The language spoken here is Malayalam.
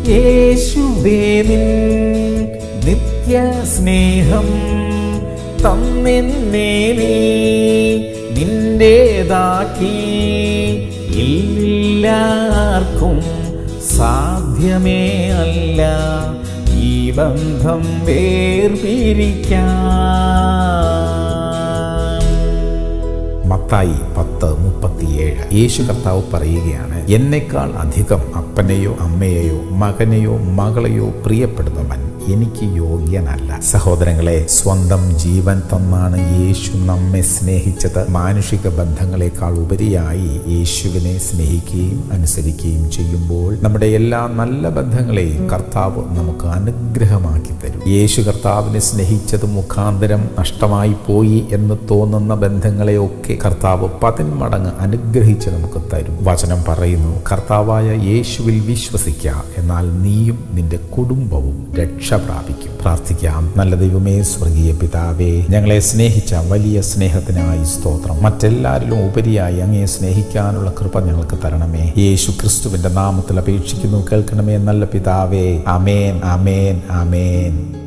യേശുവേ നിൻ നിത്യ സ്നേഹം തന്നെന്നെ നീ നിന്റേതാക്കി എല്ലാവർക്കും സാധ്യമേ അല്ല ഈ ബന്ധം വേർപിരിക്കാൻ മത്തായി പത്ത് മുപ്പത്തിയേഴ് യേശു കർത്താവ് പറയുകയാണ് എന്നെക്കാൾ അധികം അപ്പനെയോ അമ്മയെയോ മകനെയോ മകളെയോ പ്രിയപ്പെടുന്നവൻ എനിക്ക് യോഗ്യനല്ല സഹോദരങ്ങളെ സ്വന്തം ജീവൻ തന്നാണ് യേശു നമ്മെ സ്നേഹിച്ചത് മാനുഷിക ബന്ധങ്ങളെക്കാൾ ഉപരിയായി യേശുവിനെ സ്നേഹിക്കുകയും അനുസരിക്കുകയും ചെയ്യുമ്പോൾ നമ്മുടെ എല്ലാ നല്ല ബന്ധങ്ങളെയും കർത്താവ് നമുക്ക് അനുഗ്രഹമാക്കി തരും യേശു കർത്താവിനെ സ്നേഹിച്ചത് മുഖാന്തരം നഷ്ടമായി പോയി എന്ന് തോന്നുന്ന ബന്ധങ്ങളെയൊക്കെ കർത്താവ് പതിന്മടങ്ങ് അനുഗ്രഹിച്ച് നമുക്ക് തരും വചനം പറയുന്നു കർത്താവായ യേശുവിൽ വിശ്വസിക്കുക എന്നാൽ നീയും നിന്റെ കുടുംബവും രക്ഷ പ്രാപിക്കും പ്രാർത്ഥിക്കാം നല്ല ദൈവമേ സ്വർഗീയ പിതാവേ ഞങ്ങളെ സ്നേഹിച്ച വലിയ സ്നേഹത്തിനായി സ്തോത്രം മറ്റെല്ലാരിലും ഉപരിയായി അങ്ങേ സ്നേഹിക്കാനുള്ള കൃപ ഞങ്ങൾക്ക് തരണമേ യേശു ക്രിസ്തുവിന്റെ നാമത്തിൽ അപേക്ഷിക്കുന്നു കേൾക്കണമേ നല്ല പിതാവേ അമേൻ അമേൻ അമേൻ